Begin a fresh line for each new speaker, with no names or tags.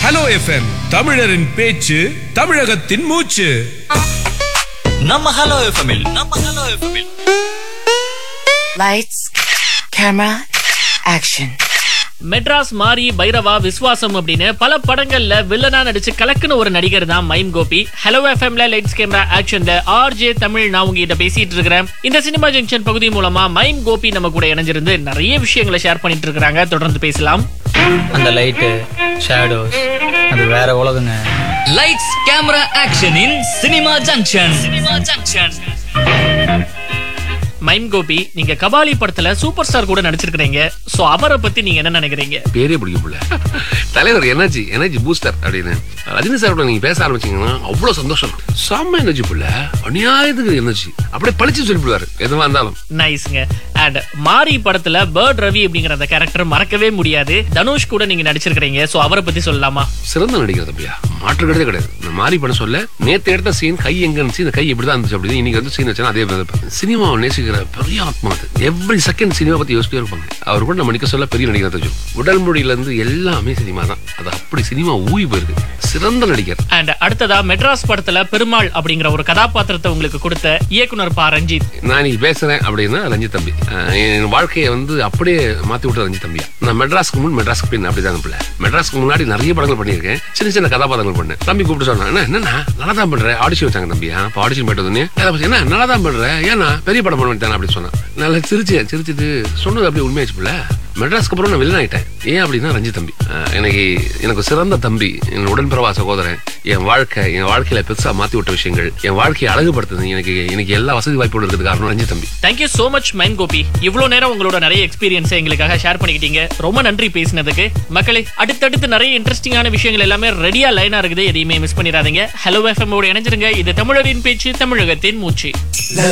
Hello FM தமிழரின் பேச்சு தமிழகத்தின் மூச்சு
நம்ம ஹலோ எஃப்எம்மில் நம்ம ஹலோ எஃப்எம்மில்
Lights, camera, action.
மெட்ராஸ் மாரி பைரவா விஸ்வாசம் அப்படின்னு பல படங்கள்ல வில்லனா நடிச்சு கலக்குன ஒரு நடிகர் தான் மைம் கோபி ஹலோ எஃப்எம்ல லைட்ஸ் கேமரா ஆக்ஷன்ல ஆர்ஜே தமிழ் நான் உங்ககிட்ட பேசிட்டு இருக்கிறேன் இந்த சினிமா ஜங்ஷன் பகுதி மூலமா மைம் கோபி நம்ம கூட இணைஞ்சிருந்து நிறைய விஷயங்களை ஷேர் பண்ணிட்டு இருக்காங்க தொடர்ந்து பேசலாம்
அந்த லைட்டு ஷேடோஸ் அது வேற உலகங்க
லைட்ஸ் கேமரா ஆக்ஷனின் cinema junction cinema junction
mime Gopi நீங்க கபாலி படத்துல சூப்பர் ஸ்டார் கூட நடிச்சிருக்கிறீங்க சோ அவரை பத்தி நீங்க என்ன நினைக்கிறீங்க
பேரே பிடிக்க முடியல தலைவர் எனர்ஜி எனர்ஜி பூஸ்டர் அப்படின்னு ரஜினி சாரோட நீங்க பேச ஆரம்பிச்சீங்கன்னா அவ்வளவு சந்தோஷம் செம்ம எனர்ஜி புள்ள அநியாயத்துக்கு எனர்ஜி அப்படியே பழிச்சு சொல்லிவிடுவாரு எதுவா இருந்தாலும்
நைஸ்ங்க அண்ட் மாரி படத்துல பேர்ட் ரவி அப்படிங்கிற அந்த கேரக்டர் மறக்கவே முடியாது தனுஷ் கூட நீங்க நடிச்சிருக்கிறீங்க சோ அவரை பத்தி சொல்லலாமா
சிறந்த நடிகர் தம்பியா மாற்று கிடையாது கிடையாது நான் மாறி பண்ண சொல்ல நேத்து எடுத்த சீன் கை எங்க இருந்துச்சு இந்த கை இப்படிதான் இருந்துச்சு அப்படின்னு இன்னைக்கு வந்து சீன் வச்சா அதே மாதிரி சினிமாவை நேசிக்கிற பெரிய ஆத்மா அது எவ்ரி செகண்ட் சினிமா பத்தி யோசிச்சுட்டே இருப்பாங்க அவர் கூட நம்ம நிக்க சொல்ல பெரிய நடிகர் தெரியும் உடல் மொழியில இருந்து எல்லாமே சினிமா தான் அது அப்படி சினிமா ஊறி போயிருக்கு சிறந்த நடிகர்
அண்ட் அடுத்ததா மெட்ராஸ் படத்துல பெருமாள் அப்படிங்கிற ஒரு கதாபாத்திரத்தை உங்களுக்கு கொடுத்த இயக்குனர் பா ரஞ்சித்
நான் இன்னைக்கு பேசுறேன் அப்படின்னா ரஞ்சித் தம்பி அஹ் என் வாழ்க்கையை வந்து அப்படியே மாத்தி விட்ட ரஞ்சித் தம்பியா நான் மெட்ராஸ்க்கு முன் மெட்ராஸ்க்கு பின் அப்படிதான் பிள்ளை மெட்ராஸ்க்கு முன்னாடி நிறைய படங்கள் பண்ணியிருக்கேன் சின்ன சின்ன கதாபாத்திரங்கள் பண்ணேன் தம்பி கூப்பிட்டு சொன்னா என்ன என்னண்ணா நல்லா தான் பண்ற ஆடிஷன் வச்சாங்க தம்பி அப்போ ஆடிஷன் போயிட்டு வந்தோடனே அதை பத்தி, என்ன நல்லா தான் பண்ற ஏன்னா பெரிய படம் பண்ண வேண்டியதானே அப்படின்னு சொன்னான் நல்லா சிரிச்சேன் சிரிச்சிட்டு சொன்னது அப்படியே உண்மையாச்சு பிள்ளை மெட்ராஸ்க்கு அப்புறம் நான் வெளில ஆயிட்டேன் ஏன் அப்படின்னா ரஞ்சித் தம்பி அஹ் எனக்கு எனக்கு சிறந்த தம்பி என் உடன்பிறவா சகோதரன் என் வாழ்க்கை என் வாழ்க்கையில பெருசா மாத்தி விட்ட விஷயங்கள் என் வாழ்க்கையை அழகுபடுத்துது எனக்கு எனக்கு எல்லா வசதி வாய்ப்புகளும் இருக்கிறது காரணம் ரஞ்சித் தம்பி
thank you so much mime Gopi இவ்வளவு நேரம் உங்களோட நிறைய எக்ஸ்பீரியன்ஸ் எங்களுக்காக ஷேர் பண்ணிக்கிட்டீங்க ரொம்ப நன்றி பேசினதுக்கு மக்களே அடுத்தடுத்து நிறைய இன்ட்ரெஸ்டிங்கான விஷயங்கள் எல்லாமே ரெடியா லைனா இருக்குது எதையுமே மிஸ் பண்ணிடாதீங்க ஹலோ எஃப்எம் ஓட இணைஞ்சிருங்க இது தமிழரின் பேச்சு தமிழகத்தின் மூச்சு